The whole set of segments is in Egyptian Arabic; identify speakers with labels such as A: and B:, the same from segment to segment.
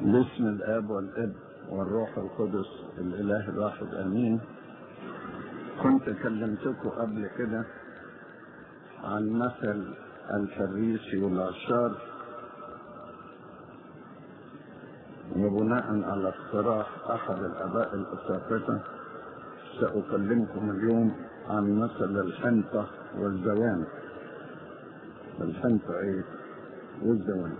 A: باسم الاب والاب والروح القدس الاله الواحد امين كنت كلمتكم قبل كده عن مثل الفريسي والعشار وبناء على اقتراح احد الاباء الاساتذه ساكلمكم اليوم عن مثل الحنطه والزوان الحنطه ايه والزوان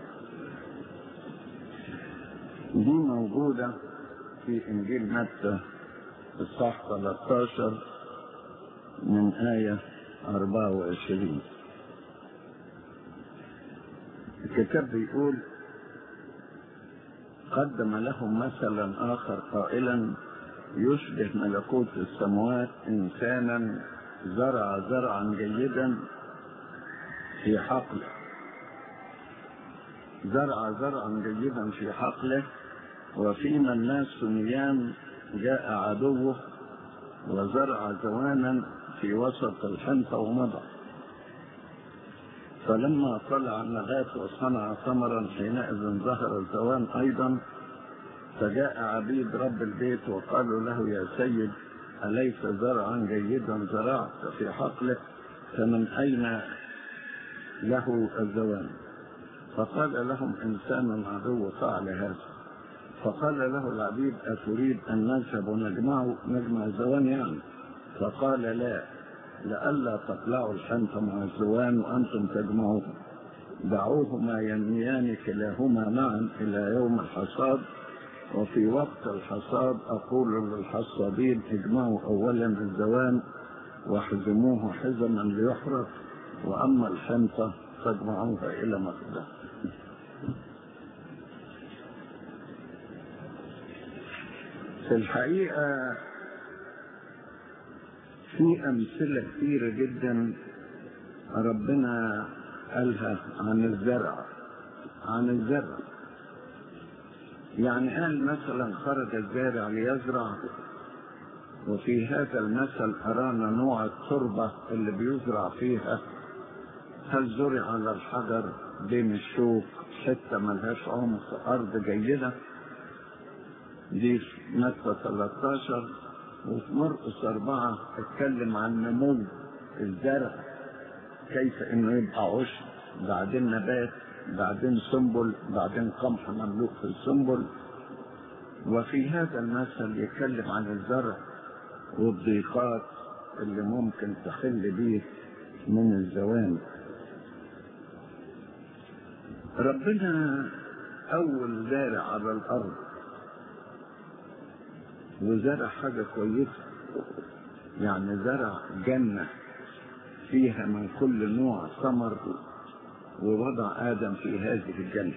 A: دي موجودة في إنجيل متى الصح 13 من آية 24 الكتاب بيقول قدم لهم مثلا آخر قائلا يشبه ملكوت السماوات إنسانا زرع زرعا جيدا في حقله زرع زرعا جيدا في حقله وفيما الناس نيام جاء عدوه وزرع زوانا في وسط الحنطة ومضى فلما طلع النبات وصنع ثمرا حينئذ ظهر الزوان أيضا فجاء عبيد رب البيت وقالوا له يا سيد أليس زرعا جيدا زرعت في حقله فمن أين له الزوان فقال لهم إنسان عدو فعل هذا فقال له العبيد أتريد أن نذهب ونجمعه نجمع الزوان يعني فقال لا لئلا تطلعوا الحنطة مع الزوان وأنتم تجمعوه دعوهما ينميان كلاهما معا إلى يوم الحصاد وفي وقت الحصاد أقول للحصادين اجمعوا أولا الزوان واحزموه حزما ليحرق وأما الحنطة فاجمعوها إلى مخزن في الحقيقة في أمثلة كثيرة جدا ربنا قالها عن الزرع عن الزرع يعني قال مثلا خرج الزارع ليزرع وفي هذا المثل أرانا نوع التربة اللي بيزرع فيها هل زرع على الحجر بين الشوك حتة ملهاش عمق أرض جيدة دي في متى 13 وفي مرقس أربعة اتكلم عن نمو الزرع كيف إنه يبقى عشب بعدين نبات بعدين سنبل بعدين قمح مملوك في السنبل وفي هذا المثل يتكلم عن الزرع والضيقات اللي ممكن تحل بيه من الزوان ربنا أول زارع على الأرض وزرع حاجة كويسة يعني زرع جنة فيها من كل نوع ثمر ووضع آدم في هذه الجنة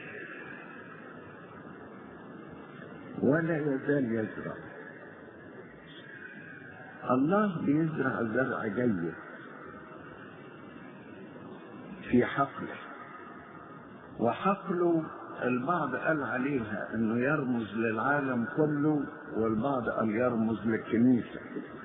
A: ولا يزال يزرع الله بيزرع زرع جيد في حقله وحقله البعض قال عليها انه يرمز للعالم كله والبعض قال يرمز للكنيسة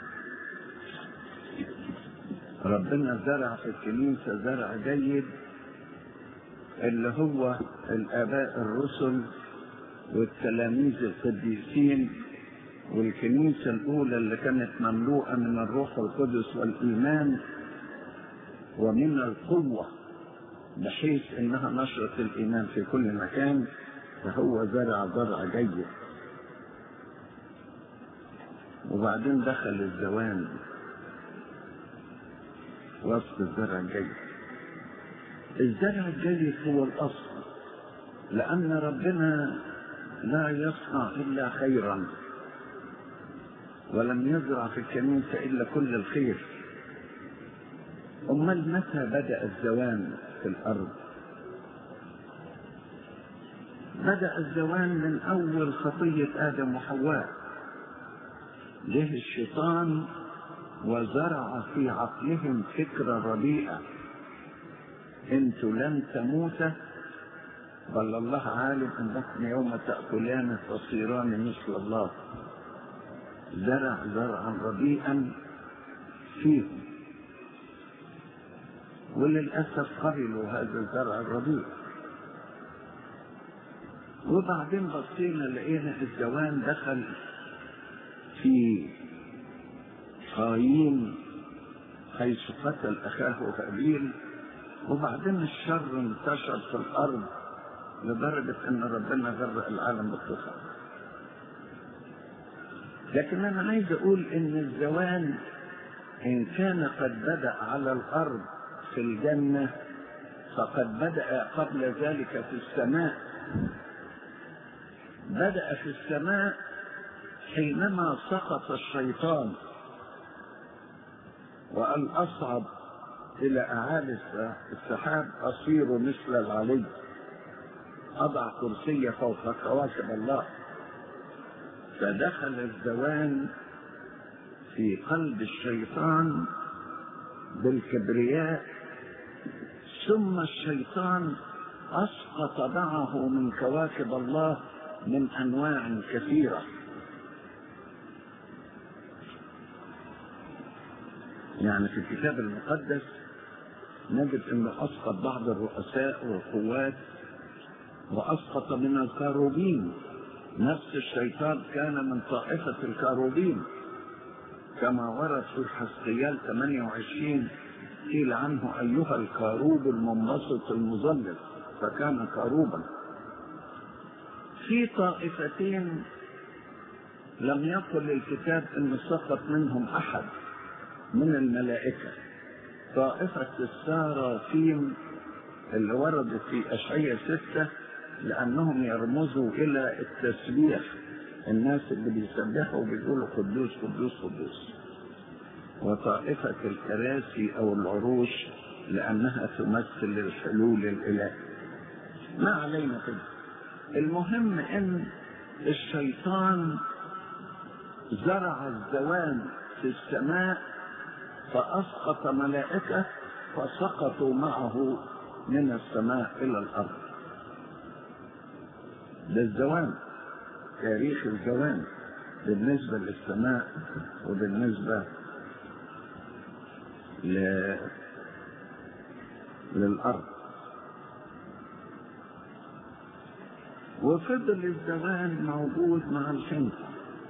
A: ربنا زرع في الكنيسة زرع جيد اللي هو الآباء الرسل والتلاميذ القديسين والكنيسة الأولى اللي كانت مملوءة من الروح القدس والإيمان ومن القوة بحيث انها نشرت الايمان في كل مكان فهو زرع زرع جيد وبعدين دخل الزوان وسط الزرع الجيد الزرع الجيد هو الاصل لان ربنا لا يصنع الا خيرا ولم يزرع في الكنيسه الا كل الخير امال متى بدا الزوان في الأرض بدأ الزوان من أول خطية آدم وحواء جه الشيطان وزرع في عقلهم فكرة رديئة انتوا لن تموت بل الله عالم انكم يوم تأكلان تصيران مثل الله زرع زرعا رديئا فيهم وللأسف قبلوا هذا الزرع الرديء وبعدين بصينا لقينا الزوان دخل في قايين حيث قتل أخاه هابيل وبعدين الشر انتشر في الأرض لدرجة أن ربنا غرق العالم بالطوفان لكن أنا عايز أقول إن الزوان إن كان قد بدأ على الأرض في الجنة فقد بدأ قبل ذلك في السماء بدأ في السماء حينما سقط الشيطان وقال أصعد إلى أعالي السحاب أصير مثل العلي أضع كرسي فوق كواكب الله فدخل الزوان في قلب الشيطان بالكبرياء ثم الشيطان أسقط معه من كواكب الله من أنواع كثيرة يعني في الكتاب المقدس نجد انه اسقط بعض الرؤساء والقوات واسقط من الكاروبين نفس الشيطان كان من طائفة الكاروبين كما ورد في حسقيال 28 قيل عنه أيها الكاروب المنبسط المظلل فكان كاروبا في طائفتين لم يقل الكتاب ان سقط منهم احد من الملائكه طائفه السارافيم اللي وردت في اشعياء سته لانهم يرمزوا الى التسبيح الناس اللي بيسبحوا بيقولوا قدوس قدوس قدوس وطائفه الكراسي او العروش لانها تمثل الحلول الالهي ما علينا كده المهم ان الشيطان زرع الزوان في السماء فاسقط ملائكه فسقطوا معه من السماء الى الارض ده الزوان تاريخ الزوان بالنسبه للسماء وبالنسبه ل... للارض وفضل الزمان موجود مع الحنطة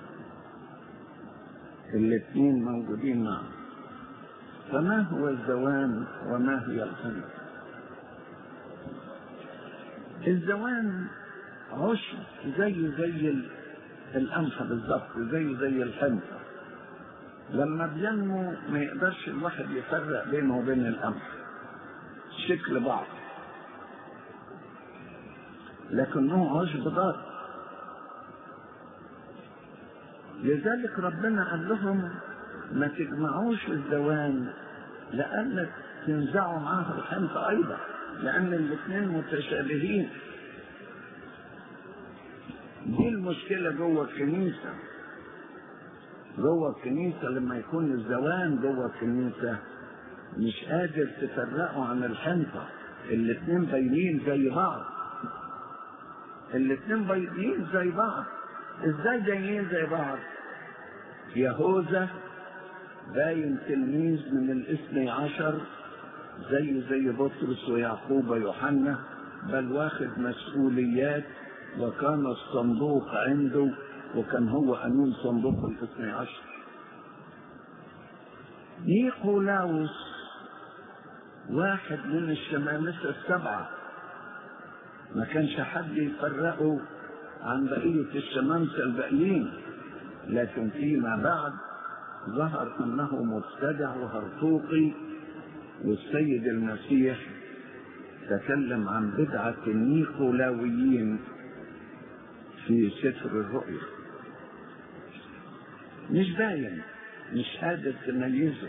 A: الاثنين موجودين معا فما هو الزوان وما هي الحنطة الزوان عشب زي زي القمح بالظبط زي زي الحنطة لما بينمو ما يقدرش الواحد يفرق بينه وبين القمح شكل بعض لكنه عشب ضار لذلك ربنا قال لهم ما تجمعوش الزوان لأنك تنزعوا معاه الحنطة أيضا لأن الاثنين متشابهين دي المشكلة جوه الكنيسة جوه الكنيسة لما يكون الزوان جوه الكنيسة مش قادر تفرقه عن الحنطة الاثنين باينين زي بعض الاثنين باينين زي بعض ازاي باينين زي بعض يهوذا باين تلميذ من الاثني عشر زي زي بطرس ويعقوب ويوحنا بل واخد مسؤوليات وكان الصندوق عنده وكان هو امين صندوق الاثني عشر نيقولاوس واحد من الشمامسة السبعة ما كانش حد يفرقه عن بقية الشمامسة الباقيين لكن فيما بعد ظهر انه مبتدع وهرطوقي والسيد المسيح تكلم عن بدعة النيقولاويين في سفر الرؤيا مش باين مش قادر تميزه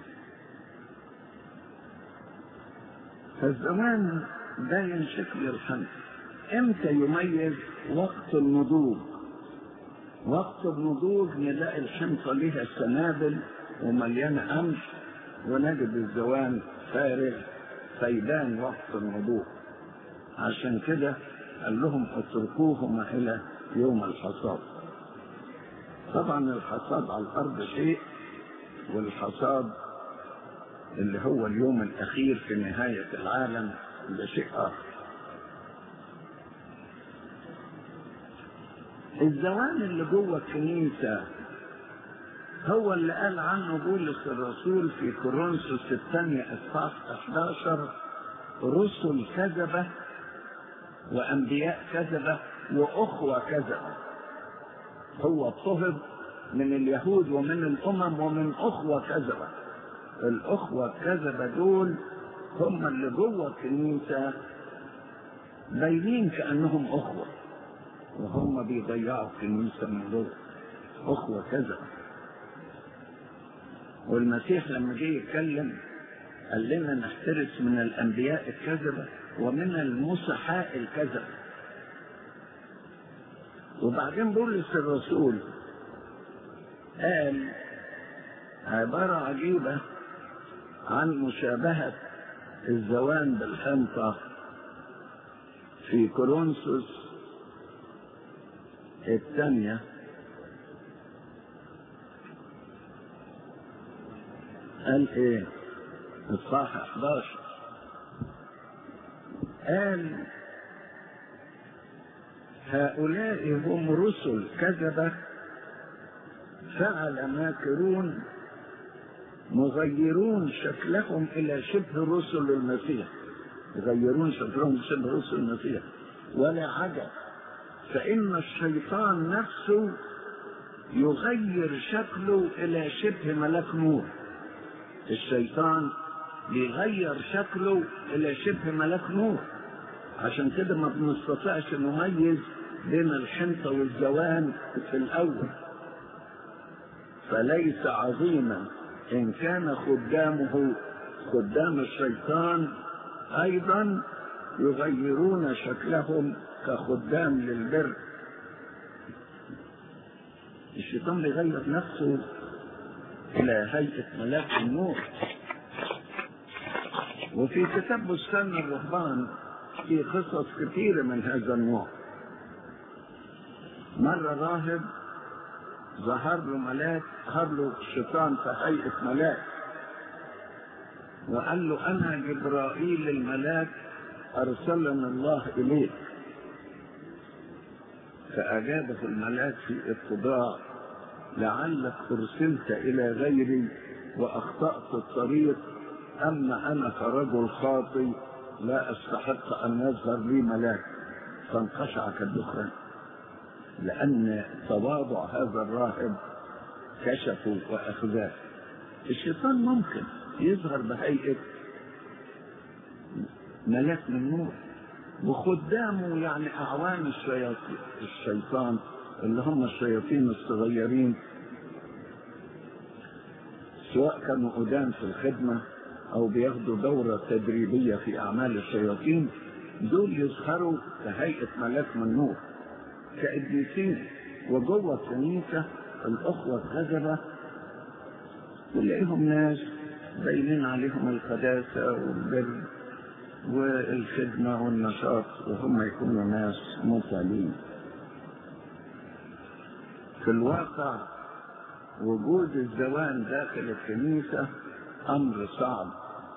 A: فالزمان باين شكل الحمل امتى يميز وقت النضوج وقت النضوج نلاقي الحنطة لها سنابل ومليانة قمح ونجد الزوان فارغ فيبان وقت النضوج عشان كده قال لهم اتركوهما الى يوم الحصاد طبعا الحصاد على الارض شيء والحصاد اللي هو اليوم الاخير في نهايه العالم ده شيء اخر الزوان اللي جوه الكنيسة هو اللي قال عنه بولس الرسول في كورنثوس الثانية إصحاح 11 رسل كذبة وأنبياء كذبة وأخوة كذبة هو اضطهد من اليهود ومن الأمم ومن أخوة كذبة الأخوة الكذبة دول هم اللي جوه الكنيسة باينين كأنهم أخوة وهم بيضيعوا الكنيسة من جوه أخوة كذبة والمسيح لما جه يتكلم قال لنا نحترس من الأنبياء الكذبة ومن المسحاء الكذبة وبعدين بولس الرسول قال عبارة عجيبة عن مشابهة الزوان بالحنطة في كورنثوس الثانية قال ايه الصاح 11 قال هؤلاء هم رسل كذبة فعل ماكرون مغيرون شكلهم إلى شبه رسل المسيح يغيرون شكلهم شبه رسل المسيح ولا عجب فإن الشيطان نفسه يغير شكله إلى شبه ملك نور الشيطان بيغير شكله إلى شبه ملك نور عشان كده ما بنستطيعش نميز بين الحنطة والزوان في الأول فليس عظيما إن كان خدامه خدام الشيطان أيضا يغيرون شكلهم كخدام للبر الشيطان بيغير نفسه إلى هيئة ملاك النور وفي كتاب بستان الرهبان في قصص كثيرة من هذا النوع مرة راهب ظهر له ملاك ظهر له الشيطان في هيئة ملاك وقال له أنا جبرائيل الملاك أرسلني الله إليك فأجابه الملاك في اتضاع لعلك أرسلت إلى غيري وأخطأت الطريق أما أنا كرجل خاطي لا أستحق أن يظهر لي ملاك فانقشع كالدخان لأن تواضع هذا الراهب كشفه وأخذاه الشيطان ممكن يظهر بهيئة ملاك من نور وخدامه يعني أعوان الشياطين الشيطان اللي هم الشياطين الصغيرين سواء كانوا قدام في الخدمة أو بياخدوا دورة تدريبية في أعمال الشياطين دول يظهروا كهيئة ملاك من نور كقديسين وجوه الكنيسة الأخوة الكذبة تلاقيهم ناس باينين عليهم القداسة والبر والخدمة والنشاط وهم يكونوا ناس مثالين في الواقع وجود الزوان داخل الكنيسة أمر صعب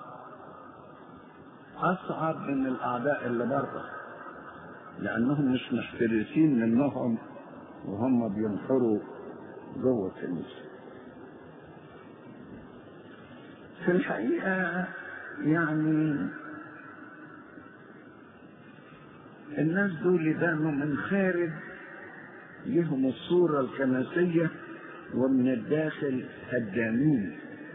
A: أصعب من الأعداء اللي بره لأنهم مش محترسين منهم وهم بينحروا جوه الكنيسة في الحقيقة يعني الناس دول يبانوا من خارج لهم الصورة الكنسية ومن الداخل هدامين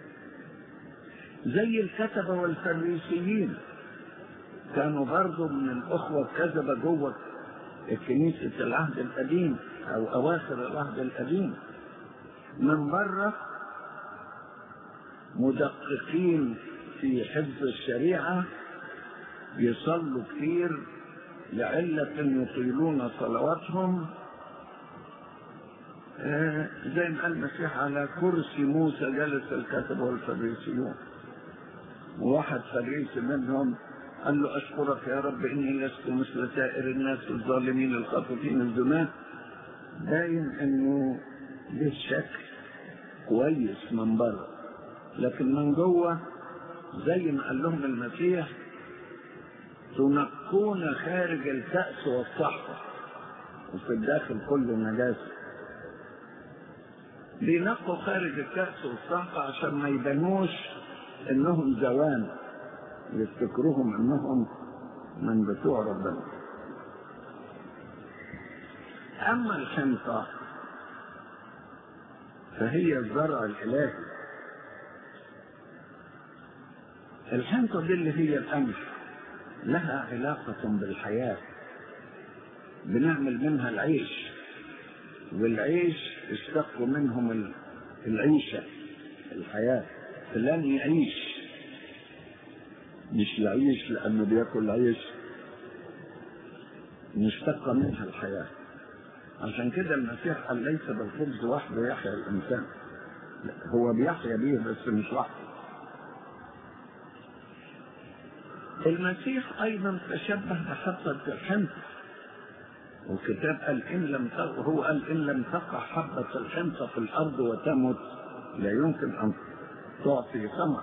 A: زي الكتبة والفريسيين كانوا برضو من الأخوة الكذبة جوه كنيسة العهد القديم أو أواخر العهد القديم من بره مدققين في حفظ الشريعة يصلوا كثير لعلة يطيلون صلواتهم آه زي ما قال المسيح على كرسي موسى جلس الكتب والفريسيون وواحد فريسي منهم قال له أشكرك يا رب إني لست مثل سائر الناس الظالمين الخاطفين الزمان باين إنه له شكل كويس من بره لكن من جوه زي ما قال لهم المسيح تنقون خارج الكأس والصحفة وفي الداخل كله نجاسة بينقوا خارج الكأس والصحفة عشان ما يبانوش انهم زوان يفتكروهم انهم من بتوع ربنا اما الحنطة فهي الزرع الالهي الحنطة دي اللي هي القمح لها علاقة بالحياة بنعمل منها العيش والعيش اشتقوا منهم العيشة الحياة فلان يعيش مش يعيش لأنه بياكل عيش مشتقة منها الحياة عشان كده المسيح قال ليس بالخبز وحده يحيا الإنسان هو بيحيا بيه بس مش وحده المسيح أيضا تشبه بحبة الحنطة والكتاب قال إن لم هو قال إن لم تقع حبة الحنطة في الأرض وتمت لا يمكن أن تعطي ثمر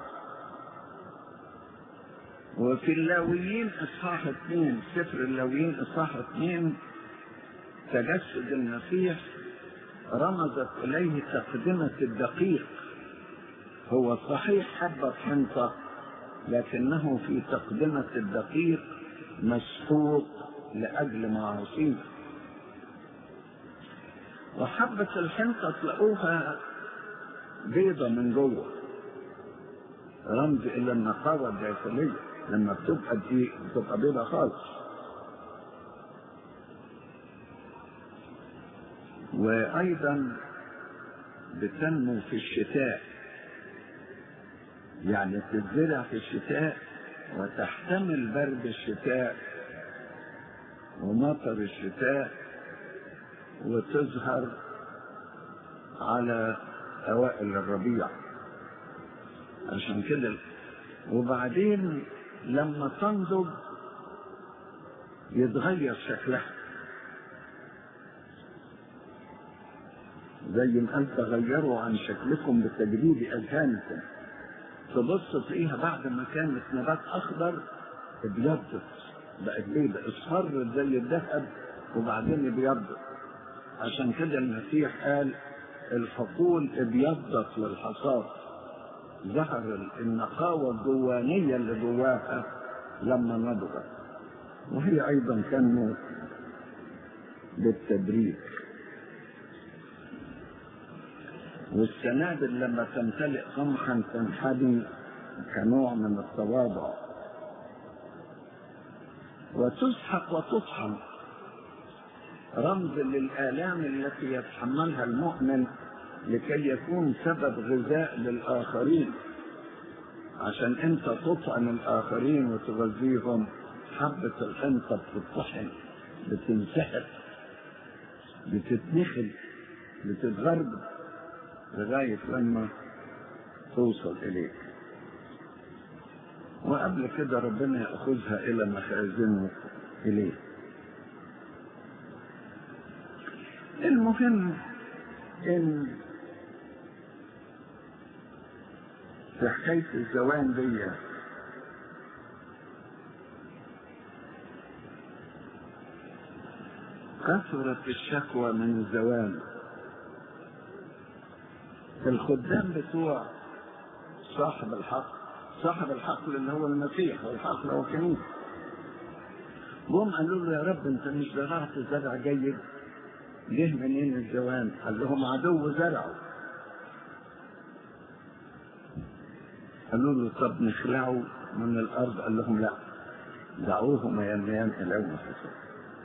A: وفي اللاويين إصحاح اثنين سفر اللاويين إصحاح اثنين تجسد المسيح رمزت إليه تقدمة الدقيق هو صحيح حبة حنطة لكنه في تقدمة الدقيق مسحوق لأجل معاصيه وحبة الحنطة تلاقوها بيضة من جوه رمز إلى النقاوة الداخلية لما بتبقى دي بتبقى بيضة خالص وأيضا بتنمو في الشتاء يعني تتزرع في الشتاء وتحتمل برد الشتاء ومطر الشتاء وتظهر على أوائل الربيع عشان كده وبعدين لما تنضج يتغير شكلها زي ما قال تغيروا عن شكلكم بتجديد أذهانكم تبص تلاقيها بعد ما كانت نبات أخضر ابيضت بقت بيضة اصفرت زي الذهب وبعدين ابيضت عشان كده المسيح قال الحقول ابيضت للحصاد ظهر النقاوة الجوانية اللي جواها لما نضجت وهي أيضا كانت بالتدريج والسنابل لما تمتلئ قمحا تنحني كنوع من التواضع وتسحق وتطحن رمز للآلام التي يتحملها المؤمن لكي يكون سبب غذاء للآخرين عشان انت تطعم الآخرين وتغذيهم حبة الحنطة بتطحن بتنسحب بتتنخل بتتغرب لغاية لما توصل إليك وقبل كده ربنا يأخذها إلى مخازنه إليه المهم إن في حكاية الزوان دي كثرت الشكوى من الزوان الخدام بتوع صاحب الحق صاحب الحقل اللي هو المسيح والحقل هو كنيسة جم قالوا له يا رب انت مش زرعت زرع جيد جه منين الزوان قال لهم عدو زرعه قالوا له طب نخلعه من الارض قال لهم لا دعوهم ينميان الى يوم الحساب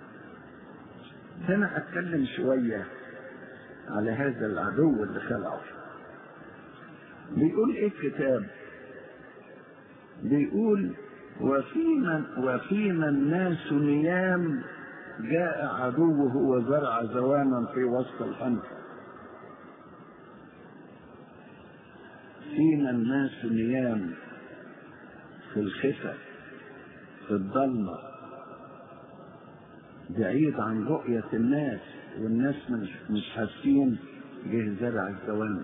A: هنا اتكلم شويه على هذا العدو اللي خلعه بيقول ايه الكتاب بيقول وفيما وفيما الناس نيام جاء عدوه وزرع زوانا في وسط الحنف فيما الناس نيام في الخفة في الضلمة بعيد عن رؤية الناس والناس مش مش حاسين جه زرع الزوان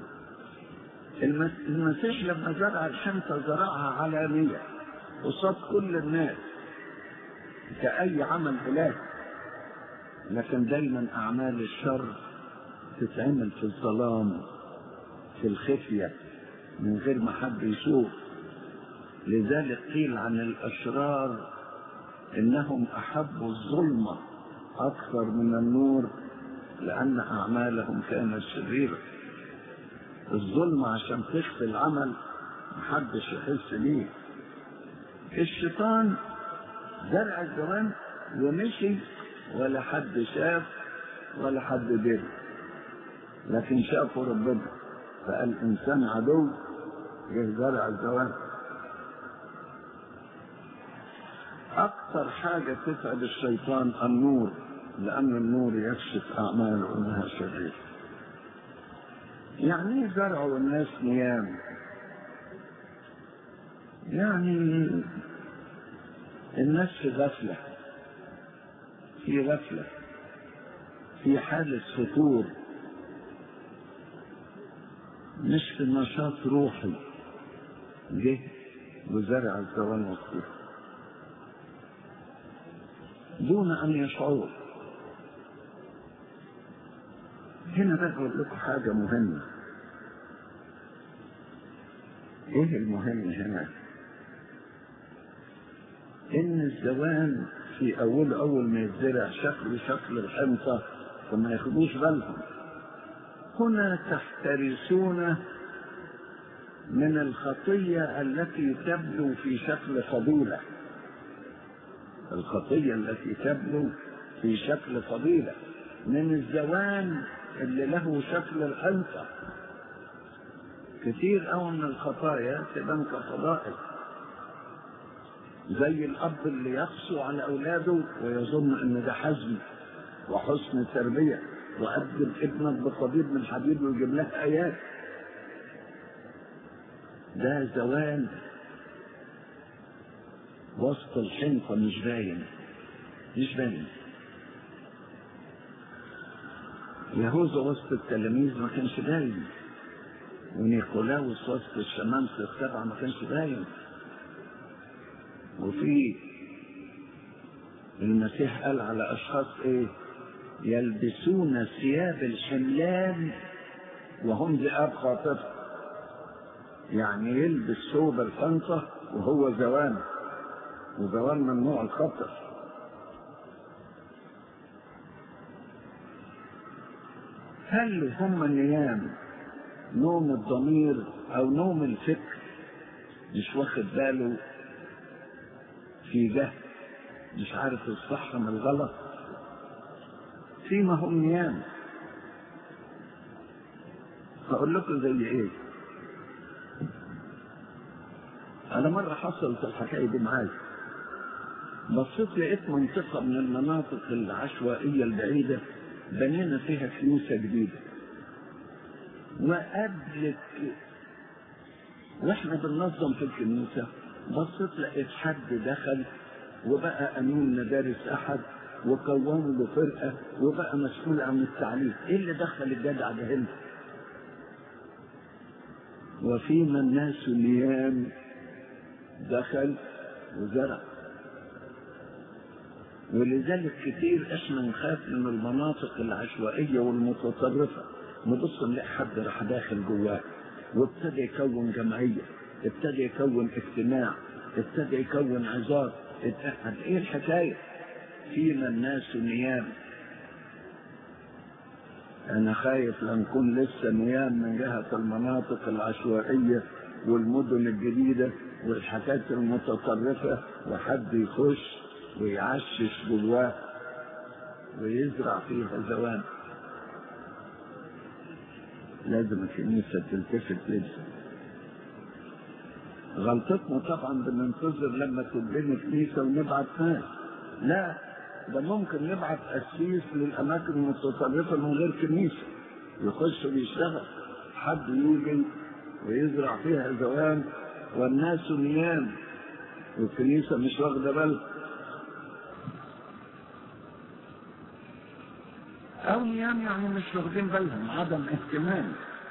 A: المسيح لما زرع الحنطة زرعها علانية قصاد كل الناس كأي عمل إلهي لكن دايما أعمال الشر تتعمل في الظلام في الخفية من غير ما حد يشوف لذلك قيل عن الأشرار إنهم أحبوا الظلمة أكثر من النور لأن أعمالهم كانت شريرة الظلمة عشان تخفي العمل محدش يحس بيه الشيطان زرع الزمان ومشي ولا حد شاف ولا حد دري لكن شافوا ربنا فقال إنسان عدو جه زرع الزوان أكثر حاجة تسعد الشيطان النور لأن النور يكشف أعماله أنها شريرة يعني زرعوا الناس نيام يعني الناس في غفلة في غفلة في حالة فتور مش في نشاط روحي جه وزرع الزوال والصيف دون أن يشعروا هنا بقى أقول لكم حاجة مهمة إيه المهم هنا؟ إن الزوان في أول أول ما يتزرع شكل شكل الحنطة فما ياخدوش بالهم هنا تحترسون من الخطية التي تبدو في شكل فضيلة الخطية التي تبدو في شكل فضيلة من الزوان اللي له شكل الحنطة كتير أوي من الخطايا تبان كفضائل زي الأب اللي يقسو على أولاده ويظن إن ده حزم وحسن تربية وأدب ابنك بقضيب من حديد ويجيب لك آيات ده زوال وسط الحنطة مش باين مش باين يهوذا وسط التلاميذ ما كانش باين ونيكولاوس وسط الشمامسة السبعة ما كانش باين وفي المسيح قال على أشخاص إيه يلبسون ثياب الحملان وهم ذئاب خاطفة يعني يلبس ثوب الخنطة وهو زوان وزوان من نوع الخطر هل هم نيام نوم الضمير او نوم الفكر مش واخد باله في جهل مش عارف الصح من الغلط فيما هم نيام هقول لكم زي ايه انا مرة حصلت الحكاية دي معايا بصيت لقيت منطقة من المناطق العشوائية البعيدة بنينا فيها كنيسة جديدة وقبل واحنا بننظم في الكنيسة بصيت لقيت حد دخل وبقى امين مدارس احد وكونوا له فرقة وبقى مسؤول عن التعليم ايه اللي دخل الجدع ده هنا وفيما الناس نيام دخل وزرع ولذلك كتير احنا نخاف من المناطق العشوائية والمتطرفة نبص نلاقي حد راح داخل جواه وابتدى يكون جمعية ابتدى يكون اجتماع ابتدى يكون عظات اتقعد ايه الحكاية فيما الناس نيام انا خايف لنكون لسه نيام من جهة المناطق العشوائية والمدن الجديدة والحاجات المتطرفة وحد يخش ويعشش جواه ويزرع فيها زوان لازم الكنيسة تلتفت لسه غلطتنا طبعا بننتظر لما تبني كنيسة ونبعت ناس لا ده ممكن نبعت أسيس للأماكن المتطرفة من غير كنيسة يخش ويشتغل حد يجي ويزرع فيها زوان والناس نيام والكنيسة مش واخدة بالها أو نيام يعني مش واخدين بالهم عدم اهتمام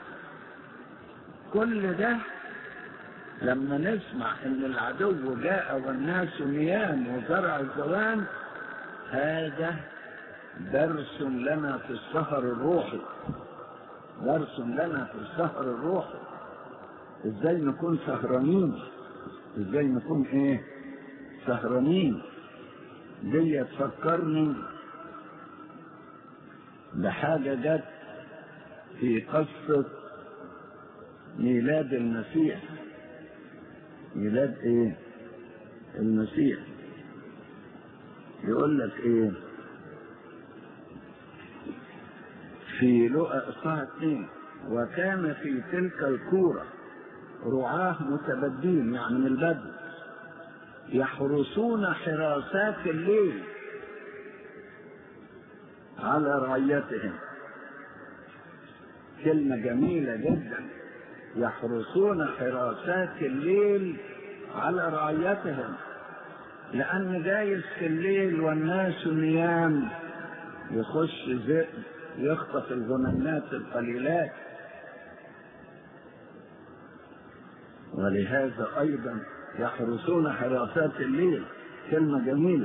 A: كل ده لما نسمع ان العدو جاء والناس نيام وزرع الزوان هذا درس لنا في السهر الروحي درس لنا في السهر الروحي ازاي نكون سهرانين ازاي نكون ايه سهرانين دي تفكرني بحاجة جت في قصة ميلاد المسيح ميلاد ايه المسيح يقول لك ايه في لقى اصحاح اثنين وكان في تلك الكورة رعاه متبدين يعني من البدو يحرسون حراسات الليل على رعيتهم كلمة جميلة جدا يحرسون حراسات الليل على رعيتهم لأن جايز في الليل والناس نيام يخش ذئب يخطف الغنمات القليلات ولهذا أيضا يحرسون حراسات الليل كلمة جميلة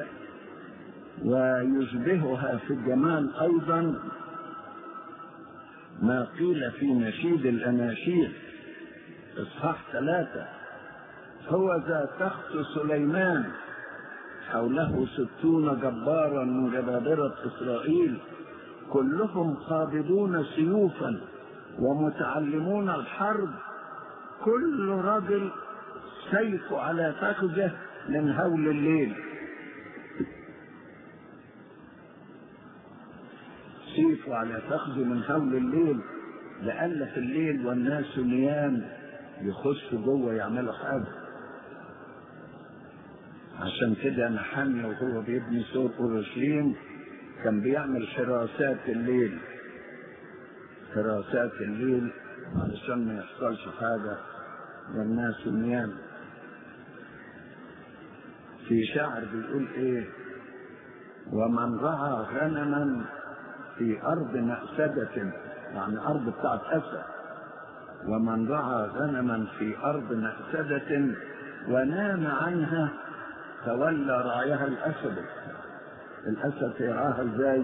A: ويشبهها في الجمال أيضا ما قيل في نشيد الأناشيد إصحاح ثلاثة هو ذا تخت سليمان حوله ستون جبارا من جبابرة إسرائيل كلهم قابضون سيوفا ومتعلمون الحرب كل رجل سيف على فخذه من هول الليل سيف على فخذه من هول الليل لأن في الليل والناس نيام يخشوا جوه يعملوا حاجة عشان كده نحمي وهو بيبني سور اورشليم كان بيعمل حراسات الليل حراسات الليل علشان ما يحصلش حاجة والناس نيام في شعر بيقول ايه ومن رعى غنما في ارض مأسدة يعني ارض بتاعت اسد ومن رعى غنما في ارض مأسدة ونام عنها تولى رعيها الاسد الاسد يرعاها ازاي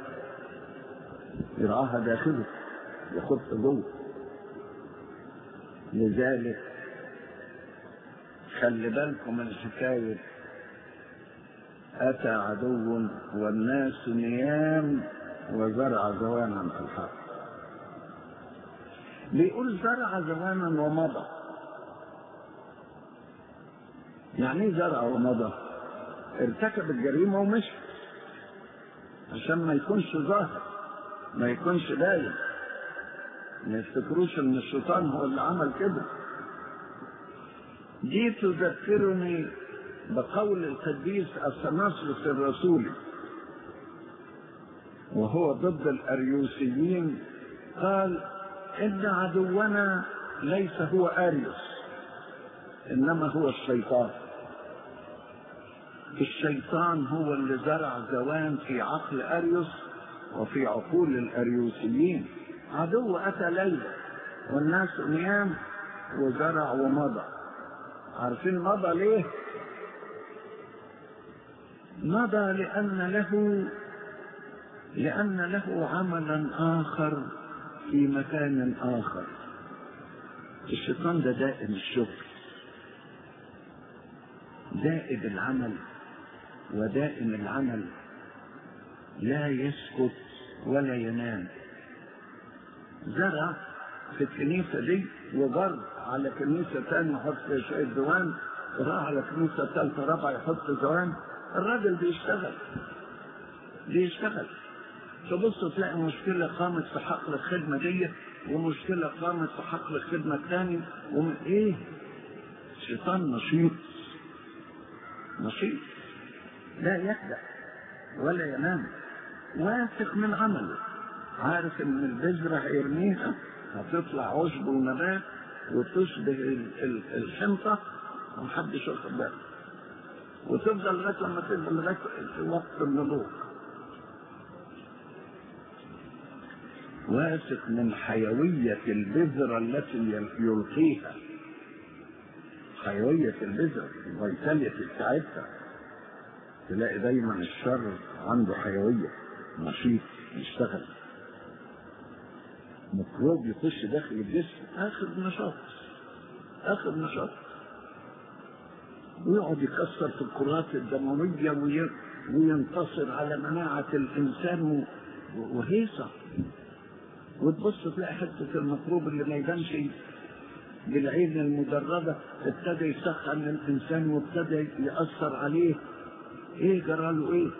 A: يرعاها داخله يخط جوه لذلك خلي بالكم من حكايه أتى عدو والناس نيام وزرع زوانا في الحق بيقول زرع زوانا ومضى يعني ايه زرع ومضى ارتكب الجريمة ومشي عشان ما يكونش ظاهر ما يكونش باين ما يفتكروش ان الشيطان هو اللي عمل كده دي تذكرني بقول القديس اثناسيوس الرسولي وهو ضد الاريوسيين قال ان عدونا ليس هو اريوس انما هو الشيطان الشيطان هو اللي زرع زوان في عقل اريوس وفي عقول الاريوسيين عدو اتى ليلة والناس نيام وزرع ومضى عارفين مضى ليه مضى لأن له لأن له عملا آخر في مكان آخر الشيطان ده دائم الشغل دائم العمل ودائم العمل لا يسكت ولا ينام زرع في الكنيسة دي وجر على كنيسة تانية يحط فيها شوية زوان وراح على كنيسة ثالثة رابعة يحط زوان الراجل بيشتغل بيشتغل تبص تلاقي مشكلة قامت في حقل الخدمة دي ومشكلة قامت في حقل الخدمة الثاني ومن ايه؟ الشيطان نشيط نشيط لا يخدع ولا ينام واثق من عمله عارف ان البذرة هيرميها هتطلع عشب ونبات وتشبه ال- ال- الحنطة ومحدش واخد باله وتفضل لغايه لما تفضل لغايه وقت النضوج واثق من حيوية البذرة التي يلقيها حيوية البذرة الفيتاليتي بتاعتها تلاقي دايما الشر عنده حيوية نشيط يشتغل ميكروب يخش داخل الجسم اخر نشاط اخر نشاط ويقعد يكسر في الكرات الدمويه وي- وينتصر على مناعه الانسان و- وهيصه وتبص تلاقي حته الميكروب اللي ما يبانش بالعين المجرده ابتدى يسخن الانسان وابتدى ياثر عليه ايه جرى له ايه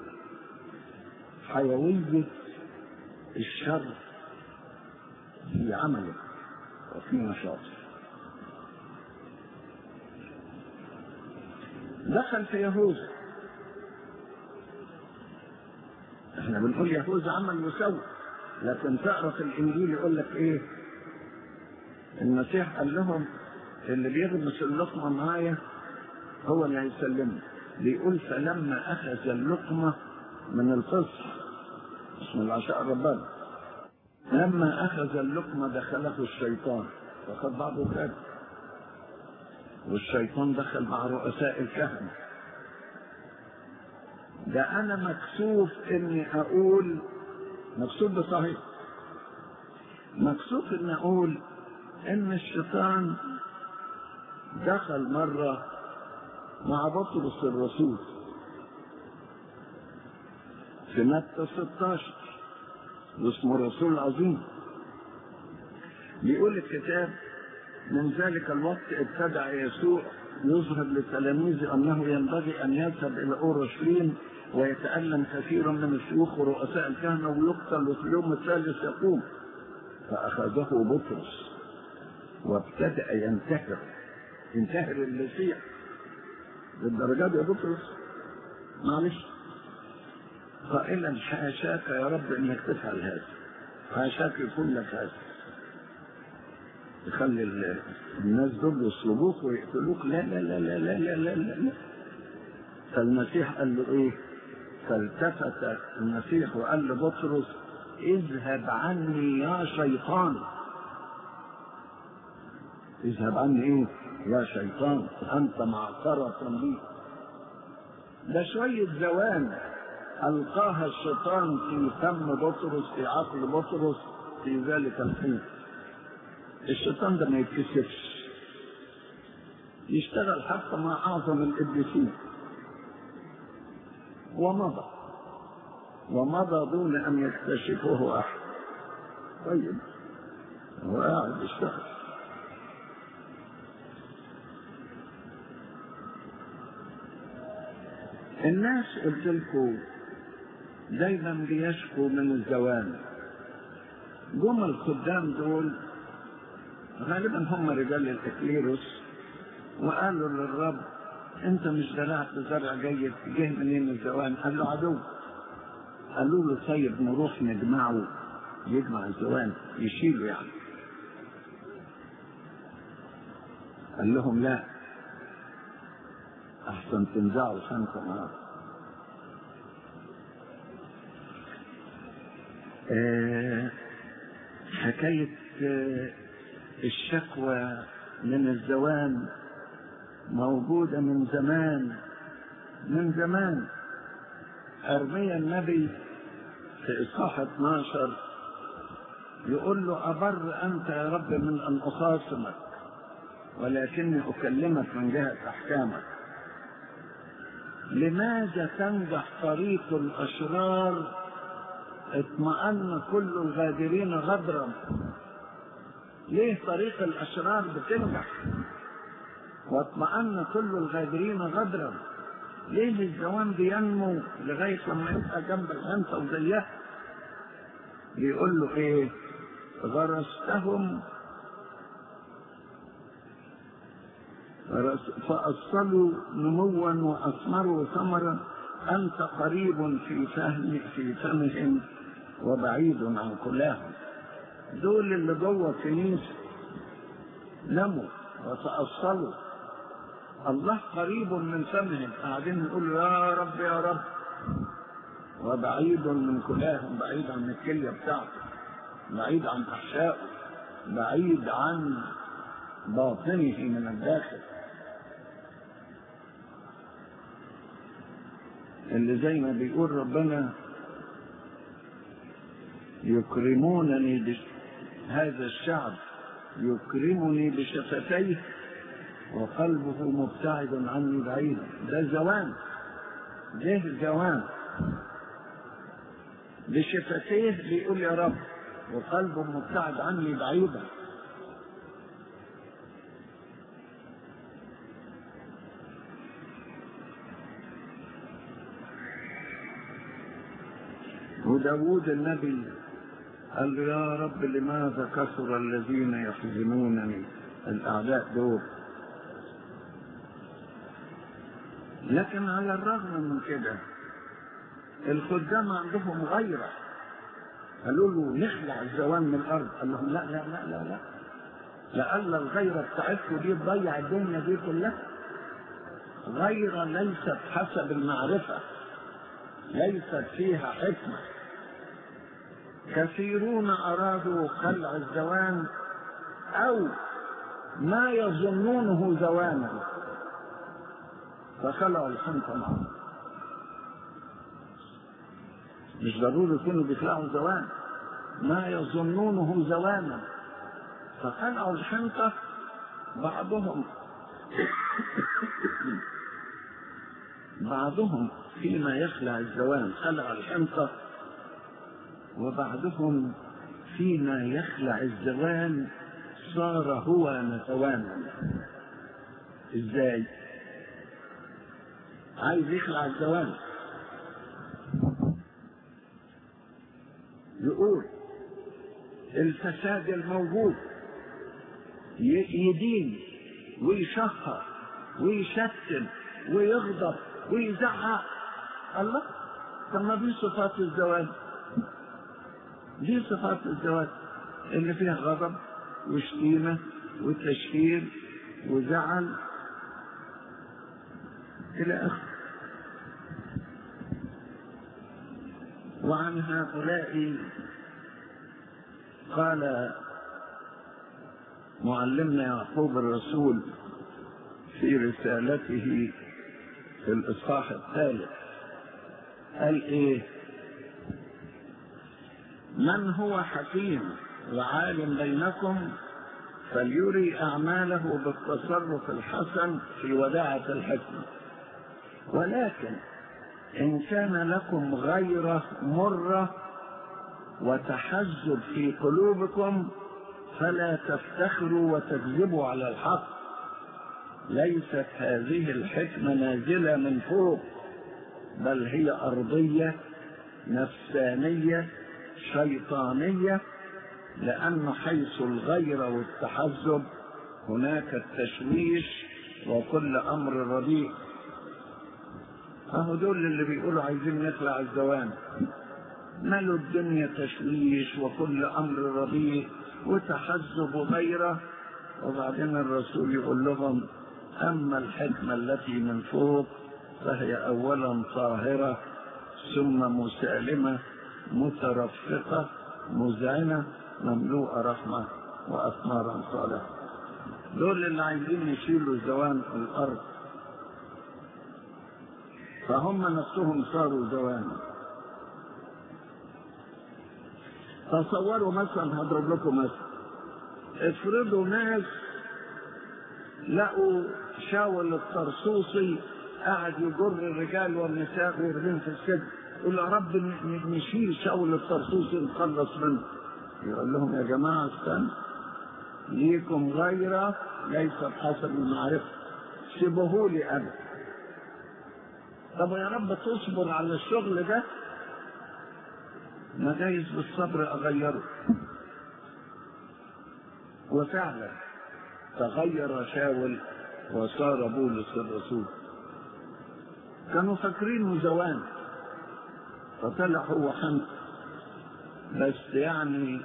A: حيويه الشر في عمله وفي نشاطه دخل في يهوذا احنا بنقول يهوذا عمل وسوى لكن تقرا في الانجيل يقول لك ايه المسيح قال لهم اللي بيغمس اللقمه معايا هو اللي هيسلمني بيقول فلما اخذ اللقمه من الفصح اسم العشاء الرباني لما اخذ اللقمه دخله الشيطان فخد بعضه كده والشيطان دخل مع رؤساء الكهنه ده انا مكسوف اني اقول مكسوف بصحيح مكسوف اني اقول ان الشيطان دخل مره مع بطرس الرسول في متى 16 واسمه رسول عظيم بيقول الكتاب من ذلك الوقت ابتدع يسوع يظهر لتلاميذه انه ينبغي ان يذهب الى اورشليم ويتالم كثيرا من الشيوخ ورؤساء الكهنه ويقتل وفي اليوم الثالث يقوم فاخذه بطرس وابتدا ينتحر ينتحر المسيح للدرجه دي يا بطرس معلش قائلا حاشاك يا رب انك تفعل هذا حاشاك يكون لك هذا يخلي ال- الناس دول يصلبوك ويقتلوك لا لا لا لا لا لا لا, لا, لا. فالمسيح قال له ايه فالتفت المسيح وقال لبطرس اذهب عني يا شيطان اذهب عني ايه يا شيطان انت معصرة لي ده شوية زوان ألقاها الشيطان في فم بطرس في عقل بطرس في ذلك الحين الشيطان ده ما يتكسفش يشتغل حتى مع أعظم الإبليسين ومضى ومضى دون أن يكتشفه أحد طيب هو قاعد يشتغل الناس قلت لكم دايما بيشكوا من الزوال جم الخدام دول غالبا هم رجال الاكليروس وقالوا للرب انت مش زرعت زرع جيد جه منين الزوان قال له عدو قالوا له طيب نروح نجمعه يجمع الزوان يشيله يعني قال لهم لا احسن تنزعوا الخمسه معاه آه، حكاية آه، الشكوى من الزوان موجودة من زمان من زمان أرميا النبي في إصحاح 12 يقول له أبر أنت يا رب من أن أخاصمك ولكني أكلمك من جهة أحكامك لماذا تنجح طريق الأشرار اطمأن كل الغادرين غدرا ليه طريق الأشرار بتنجح واطمأن كل الغادرين غدرا ليه الزوان بينمو لغاية لما يبقى جنب الغنطة وزيها بيقول له ايه غرستهم غرس- فأصلوا نموا وأثمروا ثمرا أنت قريب في فهم في فمهم وبعيد عن كلاهم دول اللي جوه الكنيسة نموا وتأصلوا الله قريب من فمهم قاعدين يقولوا يا رب يا رب وبعيد من كلاهم بعيد عن الكلية بتاعته بعيد عن أحشائه بعيد عن باطنه من الداخل اللي زي ما بيقول ربنا يكرمونني بش... هذا الشعب يكرمني بشفتيه وقلبه مبتعد عني بعيدا ده زوان ده زوان بشفتيه بيقول يا رب وقلبه مبتعد عني بعيدا وداود النبي قال له يا رب لماذا كثر الذين يحزنونني الأعداء دول لكن على الرغم من كده الخدام عندهم غيرة قالوا له نخلع الزوان من الأرض قال لهم لا لا لا لا لا لألا الغيرة بتاعتكم دي تضيع الدنيا دي كلها غيرة ليست حسب المعرفة ليست فيها حكمة كثيرون أرادوا خلع الزوان أو ما يظنونه زوانا فخلعوا الحنطة معه مش ضروري يكونوا بيخلعوا زوان ما يظنونه زوانا فخلعوا الحنطة بعضهم بعضهم فيما يخلع الزوان خلع الحنطة وبعضهم فيما يخلع الزوان صار هو نتوانا ازاي عايز يخلع الزوان يقول الفساد الموجود يدين ويشهر ويشتم ويغضب ويزعق الله طب ما دي صفات الزواج دي صفات الزواج اللي فيها غضب وشتيمة وتشهير وزعل إلى آخره وعن هؤلاء قال معلمنا يعقوب الرسول في رسالته في الإصحاح الثالث قال إيه من هو حكيم وعالم بينكم فليري أعماله بالتصرف الحسن في وداعة الحكمة ولكن إن كان لكم غيرة مرة وتحزب في قلوبكم فلا تفتخروا وتكذبوا على الحق ليست هذه الحكمة نازلة من فوق بل هي أرضية نفسانية شيطانية لأن حيث الغيرة والتحزب هناك التشويش وكل أمر رديء أهو دول اللي بيقولوا عايزين نخلع الزوان مالوا الدنيا تشويش وكل أمر رديء وتحزب وغيره وبعدين الرسول يقول لهم أما الحكمة التي من فوق فهي أولا طاهرة ثم مسالمة مترفقة مذعنة مملوءة رحمة وأثمارا صالحة دول اللي عايزين يشيلوا زوان الأرض فهم نفسهم صاروا زوانا تصوروا مثلا هضرب لكم مثلا افرضوا ناس لقوا شاول الطرسوسي قاعد يجر الرجال والنساء ويرميهم في السجن يقول يا رب نشيل شاول الطرسوسي نخلص منه يقول لهم يا جماعة استنى ليكم غيرة ليست حسب المعرفة سيبوه لي أنا طب يا رب تصبر على الشغل ده ما جايز بالصبر أغيره وفعلا تغير شاول وصار بولس الرسول كانوا فاكرينه زوان فطلع هو حمد بس يعني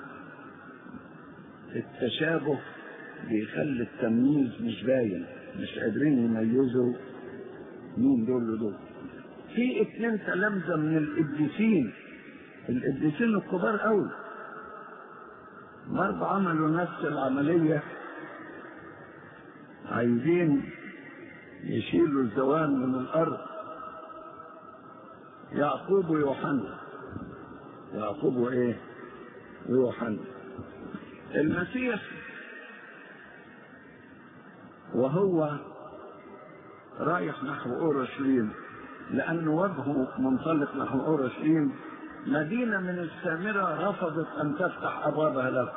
A: التشابه بيخلي التمييز مش باين مش قادرين يميزوا مين دول ودول في اتنين تلامذة من القديسين القديسين الكبار قوي برضه عملوا نفس العملية عايزين يشيلوا الزوان من الأرض يعقوب ويوحنا يعقوب وايه ويوحنا المسيح وهو رايح نحو اورشليم لأن وجهه منطلق نحو اورشليم مدينة من السامرة رفضت أن تفتح أبوابها له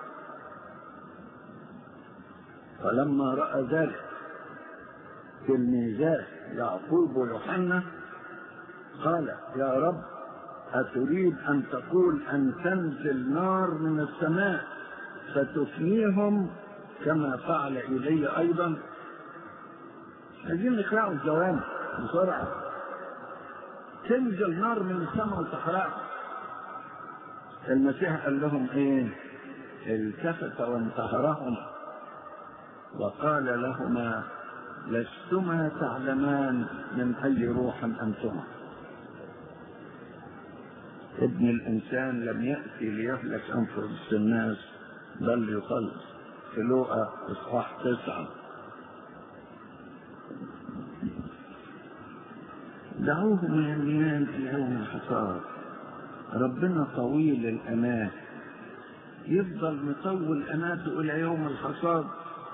A: فلما رأى ذلك تلميذات يعقوب ويوحنا قال يا رب أتريد أن تقول أن تنزل نار من السماء فتفنيهم كما فعل إلي أيضا عايزين نقرأوا الجواب بسرعة تنزل نار من السماء وتحرق المسيح قال لهم ايه التفت وانتهرهم وقال لهما لستما تعلمان من اي روح انتما ابن الانسان لم ياتي ليهلك انفس الناس بل يخلص في لوقا اصحاح تسعه دعوهم يميان في يوم الحصاد ربنا طويل الأناة يفضل مطول أناته إلى يوم الحصاد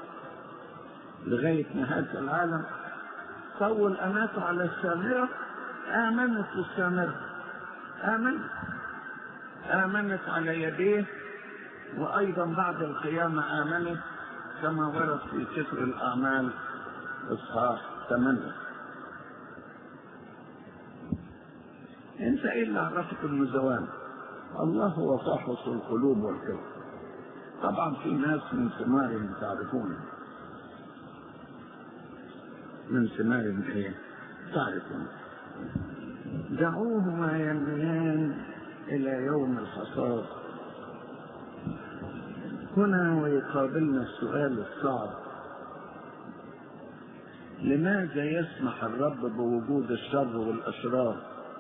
A: لغاية نهاية العالم طول أناته على السامرة آمنت السامرة آمنت آمنت على يديه وأيضا بعد القيامة آمنت كما ورد في سفر الأعمال إصحاح 8 انت ايه اللي عرفك انه زوال الله هو فاحص القلوب والكلب طبعا في ناس من ثمارهم تعرفون من ثمارهم ايه تعرفون دعوهما ينميان الى يوم الحصاد هنا ويقابلنا السؤال الصعب لماذا يسمح الرب بوجود الشر والاشرار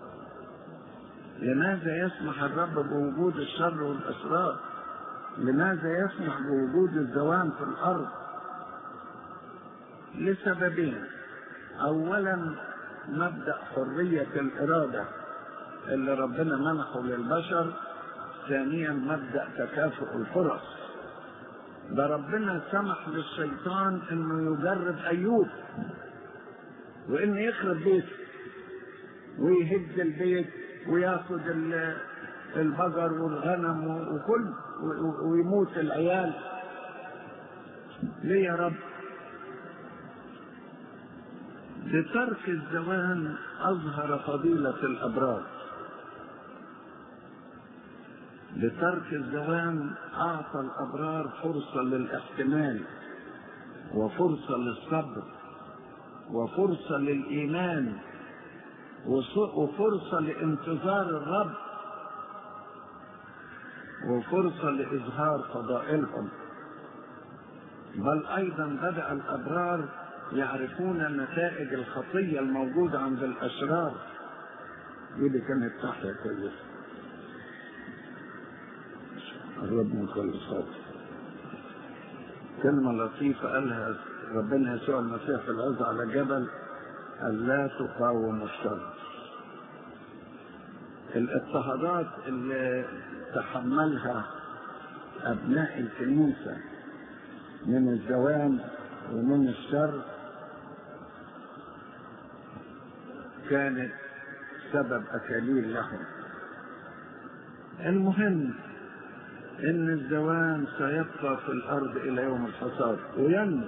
A: لماذا يسمح الرب بوجود الشر والأسرار لماذا يسمح بوجود الزوام في الأرض لسببين أولا مبدأ حرية الإرادة اللي ربنا منحه للبشر ثانيا مبدأ تكافؤ الفرص ده ربنا سمح للشيطان انه يجرب ايوب وانه يخرب بيته ويهد البيت وياخذ البقر والغنم وكل ويموت العيال ليه يا رب لترك الزوان أظهر فضيلة الأبرار لترك الزوان أعطى الأبرار فرصة للاحتمال وفرصة للصبر وفرصة للإيمان وفرصة لانتظار الرب وفرصة لإظهار فضائلهم بل أيضا بدأ الأبرار يعرفون نتائج الخطية الموجودة عند الأشرار دي كانت تحية كويسة الرب من كل خاطر كلمة لطيفة قالها ربنا يسوع المسيح في العز على جبل ألا تقاوم الشر الاضطهادات اللي تحملها أبناء الكنيسة من الزوال ومن الشر كانت سبب أكاليل لهم المهم ان الزوان سيبقى في الارض الى يوم الحصاد وينمو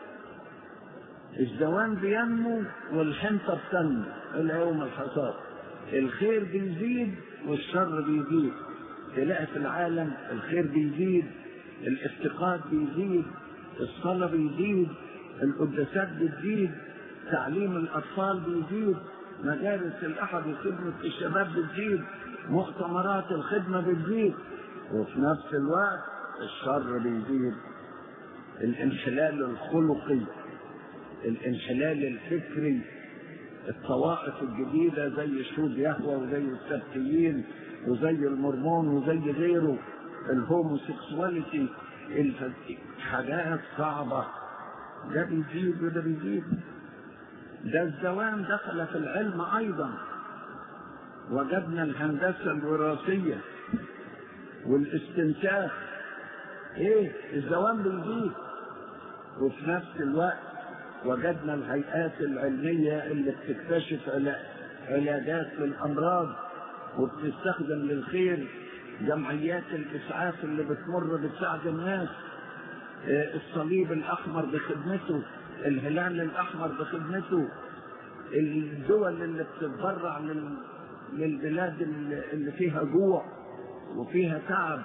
A: الزوان بينمو والحنطة بتنمو الى يوم الحصاد الخير بيزيد والشر بيزيد تلاقي في العالم الخير بيزيد الافتقاد بيزيد الصلاة بيزيد القداسات بتزيد تعليم الأطفال بيزيد مدارس الأحد وخدمة الشباب بتزيد مؤتمرات الخدمة بتزيد وفي نفس الوقت الشر بيزيد الانحلال الخلقي الانحلال الفكري الطوائف الجديدة زي شهود يهوى وزي السبتيين وزي المرمون وزي غيره الهوموسيكسواليتي حاجات صعبة ده بيزيد وده بيزيد ده الزوام دخل في العلم أيضا وجدنا الهندسة الوراثية والاستنساخ ايه الزوام بيزيد وفي نفس الوقت وجدنا الهيئات العلمية اللي بتكتشف علاجات للأمراض وبتستخدم للخير جمعيات الإسعاف اللي بتمر بتساعد الناس الصليب الأحمر بخدمته الهلال الأحمر بخدمته الدول اللي بتتبرع لل... للبلاد اللي فيها جوع وفيها تعب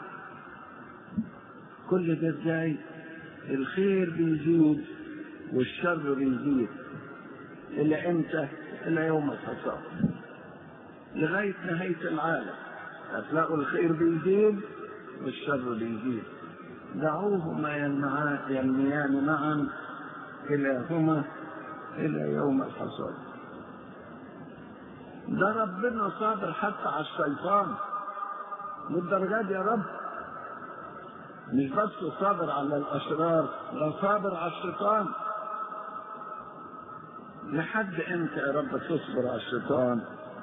A: كل ده ازاي الخير بيزيد والشر بيزيد الى امتى الى يوم الحساب لغايه نهايه العالم هتلاقوا الخير بيزيد والشر بيزيد دعوهما ينميان معا كلاهما الى يوم الحصاد ده ربنا صابر حتى على الشيطان للدرجات دي يا رب مش بس صابر على الاشرار ده صابر على الشيطان لحد امتى يا رب تصبر على الشيطان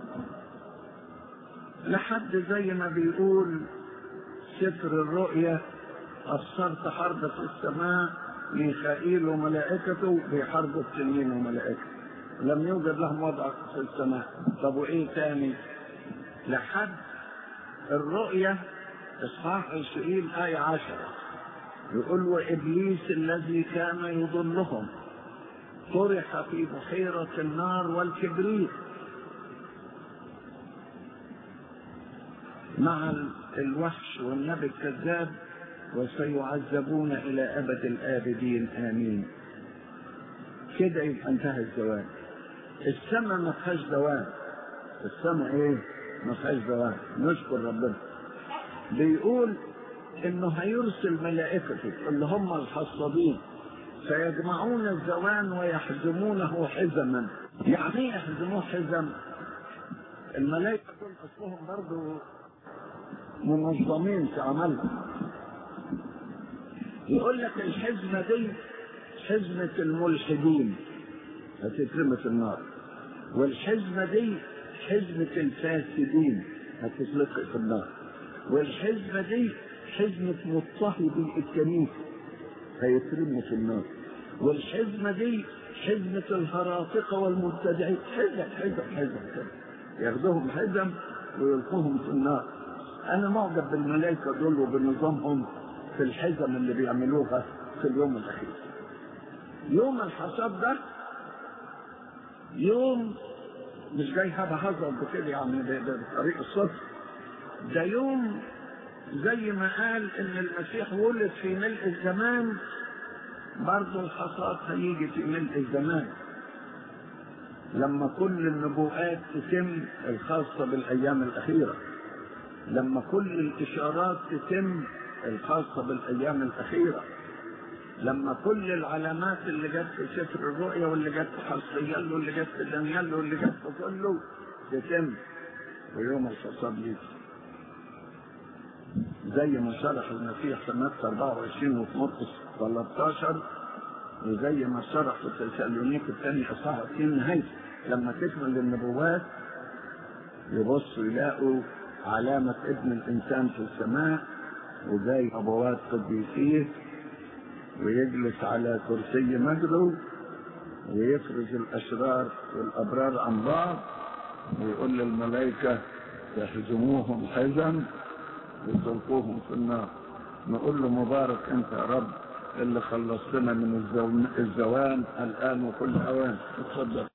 A: لحد زي ما بيقول سفر الرؤيا أبصرت حرب في السماء ميخائيل وملائكته بيحاربوا التنين وملائكته لم يوجد لهم وضع في السماء طب وايه تاني لحد الرؤية اصحاح 20 آية 10 يقول وإبليس الذي كان يضلهم طرح في بحيرة النار والكبريت مع الوحش والنبي الكذاب وسيعذبون إلى أبد الآبدين آمين كده يبقى انتهى الزواج السماء ما فيهاش دوام السماء ايه ما فيهاش دوام نشكر ربنا بيقول انه هيرسل ملائكته اللي هم الحصادين فيجمعون الزوان ويحزمونه حزما يعني ايه يحزموه حزم الملائكه دول اصلهم برضه منظمين في عملهم يقول لك الحزمه دي حزمه الملحدين هتترمى في النار والحزمه دي حزمه الفاسدين هتتلقى في النار والحزمه دي حزمه مضطهدي الكنيسه هيترموا في النار والحزمه دي حزمه الهراطقه والمبتدعين حزم حزم حزم حزم ياخذوهم حزم ويلقوهم في النار انا معجب بالملائكه دول وبنظامهم في الحزم اللي بيعملوها في اليوم الاخير يوم الحصاد ده يوم مش جاي هذا هزر بكده يعني ده, ده بطريق الصدق ده يوم زي ما قال ان المسيح ولد في ملء الزمان برضه الحصاد هيجي في ملء الزمان لما كل النبوءات تتم الخاصة بالأيام الأخيرة لما كل الإشارات تتم الخاصة بالأيام الأخيرة لما كل العلامات اللي جت في سفر الرؤيا واللي جت في حسقيال واللي جت في دانيال واللي جت في كله تتم ويوم الحصاد يجي زي ما شرح المسيح في متى 24 وفي مرقس 13 وزي ما شرح في تسالونيك الثاني اصحاح 2 نهايته لما تكمل النبوات يبصوا يلاقوا علامة ابن الإنسان في السماء وزي أبوات قديسيه ويجلس على كرسي مجده ويفرز الأشرار والأبرار عن بعض ويقول للملائكة يحزموهم حزم وتلقوهم في النار نقول له مبارك انت يا رب اللي خلصتنا من الزوان الان وكل اوان اتفضل